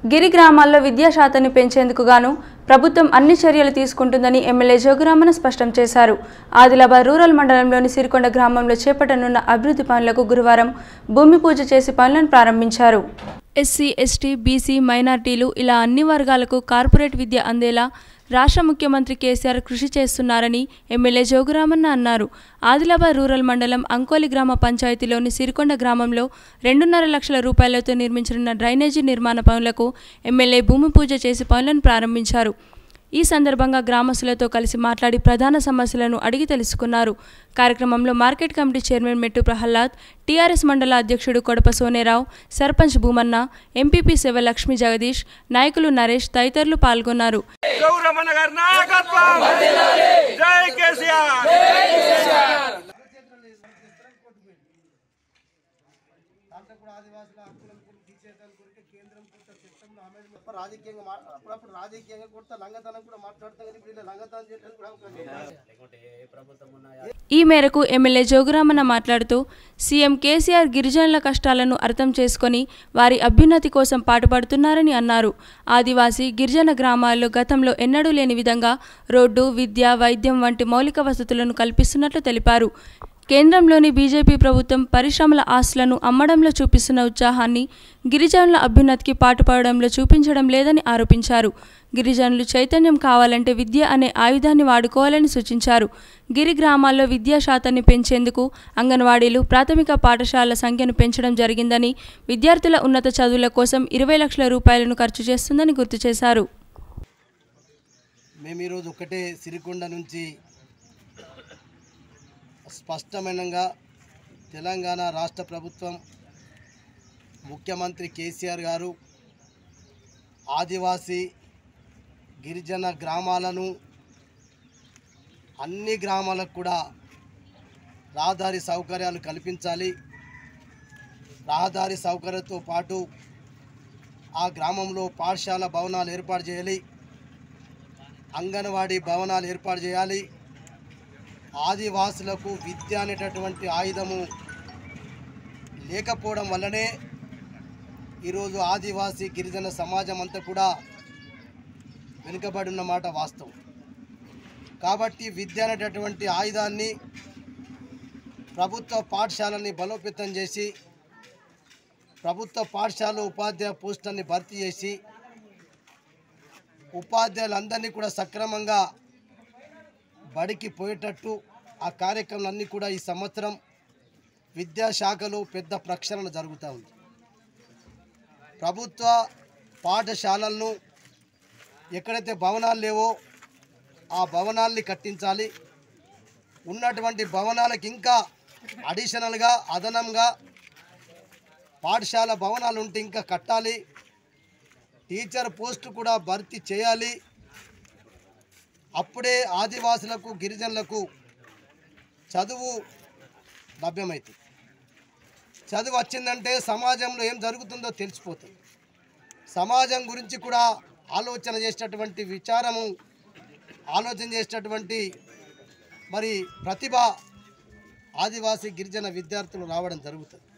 గిరి గ్రామాల్లో విద్యా శాతాన్ని పెంచేందుకు గాను ప్రభుత్వం అన్ని చర్యలు తీసుకుంటుందని ఎమ్మెల్యే జోగురామన్న స్పష్టం చేశారు ఆదిలాబాద్ రూరల్ మండలంలోని సిరికొండ గ్రామంలో చేపట్టనున్న అభివృద్ధి పనులకు గురువారం భూమి పూజ చేసి పనులను ప్రారంభించారు ఎస్సీ ఎస్టీ బీసీ మైనార్టీలు ఇలా అన్ని వర్గాలకు కార్పొరేట్ విద్య అందేలా రాష్ట్ర ముఖ్యమంత్రి కేసీఆర్ కృషి చేస్తున్నారని ఎమ్మెల్యే జోగురామన్న అన్నారు ఆదిలాబాద్ రూరల్ మండలం అంకోలి గ్రామ పంచాయతీలోని సిరికొండ గ్రామంలో రెండున్నర లక్షల రూపాయలతో నిర్మించనున్న డ్రైనేజీ నిర్మాణ పనులకు ఎమ్మెల్యే భూమి పూజ చేసి పనులను ప్రారంభించారు ఈ సందర్భంగా గ్రామస్తులతో కలిసి మాట్లాడి ప్రధాన సమస్యలను అడిగి తెలుసుకున్నారు కార్యక్రమంలో మార్కెట్ కమిటీ చైర్మన్ మెట్టు ప్రహ్లాద్ టీఆర్ఎస్ మండల అధ్యక్షుడు కొడప సోనేరావు సర్పంచ్ భూమన్న ఎంపీపీ శివ లక్ష్మీ జగదీష్ నాయకులు నరేష్ తదితరులు పాల్గొన్నారు గౌరమ్మన్న గారి నాయకత్వం జై కేసీఆర్ రాజకీయంగా మా- అప్పుడప్పుడు రాజకీయంగా కూడా లంగతనం కూడా మాట్లాడతాం కానీ వీళ్ళు లంగతనం చేయడానికి కూడా అవకాశం లేదు. ఈ మేరకు ఎమ్మెల్యే జోగురామన్న మాట్లాడుతూ సీఎం కేసీఆర్ గిరిజనుల కష్టాలను అర్థం చేసుకొని వారి అభ్యున్నతి కోసం పాటుపడుతున్నారని అన్నారు ఆదివాసీ గిరిజన గ్రామాల్లో గతంలో ఎన్నడూ లేని విధంగా రోడ్డు విద్య వైద్యం వంటి మౌలిక వసతులను కల్పిస్తున్నట్లు తెలిపారు కేంద్రంలోని బీజేపీ ప్రభుత్వం పరిశ్రమల ఆస్తులను అమ్మడంలో చూపిస్తున్న ఉత్సాహాన్ని గిరిజనుల అభ్యున్నతికి పాటుపడడంలో చూపించడం లేదని ఆరోపించారు గిరిజనులు చైతన్యం కావాలంటే విద్య అనే ఆయుధాన్ని వాడుకోవాలని సూచించారు గిరి గ్రామాల్లో విద్యా శాతాన్ని పెంచేందుకు అంగన్వాడీలు ప్రాథమిక పాఠశాలల సంఖ్యను పెంచడం జరిగిందని విద్యార్థుల ఉన్నత చదువుల కోసం ఇరవై లక్షల రూపాయలను ఖర్చు చేస్తుందని గుర్తు చేశారు మేము ఈరోజు ఒకటే సిరికొండ నుంచి స్పష్టమైనగా తెలంగాణ రాష్ట్ర ప్రభుత్వం ముఖ్యమంత్రి కేసీఆర్ గారు ఆదివాసీ గిరిజన గ్రామాలను అన్ని గ్రామాలకు కూడా రహదారి సౌకర్యాలు కల్పించాలి రహదారి సౌకర్యంతో పాటు ఆ గ్రామంలో పాఠశాల భవనాలు ఏర్పాటు చేయాలి అంగన్వాడీ భవనాలు ఏర్పాటు చేయాలి ఆదివాసులకు విద్య అనేటటువంటి ఆయుధము లేకపోవడం వల్లనే ఈరోజు ఆదివాసీ గిరిజన సమాజం అంతా కూడా వెనుకబడి ఉన్నమాట వాస్తవం కాబట్టి విద్య అనేటటువంటి ఆయుధాన్ని ప్రభుత్వ పాఠశాలని బలోపేతం చేసి ప్రభుత్వ పాఠశాల ఉపాధ్యాయ పోస్టులని భర్తీ చేసి ఉపాధ్యాయులందరినీ కూడా సక్రమంగా బడికి పోయేటట్టు ఆ కార్యక్రమాలన్నీ కూడా ఈ సంవత్సరం విద్యాశాఖలో పెద్ద ప్రక్షాళన జరుగుతూ ఉంది ప్రభుత్వ పాఠశాలలను ఎక్కడైతే భవనాలు లేవో ఆ భవనాల్ని కట్టించాలి ఉన్నటువంటి భవనాలకు ఇంకా అడిషనల్గా అదనంగా పాఠశాల భవనాలు ఉంటే ఇంకా కట్టాలి టీచర్ పోస్టు కూడా భర్తీ చేయాలి అప్పుడే ఆదివాసులకు గిరిజనులకు చదువు లభ్యమవుతుంది చదువు వచ్చిందంటే సమాజంలో ఏం జరుగుతుందో తెలిసిపోతుంది సమాజం గురించి కూడా ఆలోచన చేసేటటువంటి విచారము ఆలోచన చేసేటటువంటి మరి ప్రతిభ ఆదివాసీ గిరిజన విద్యార్థులు రావడం జరుగుతుంది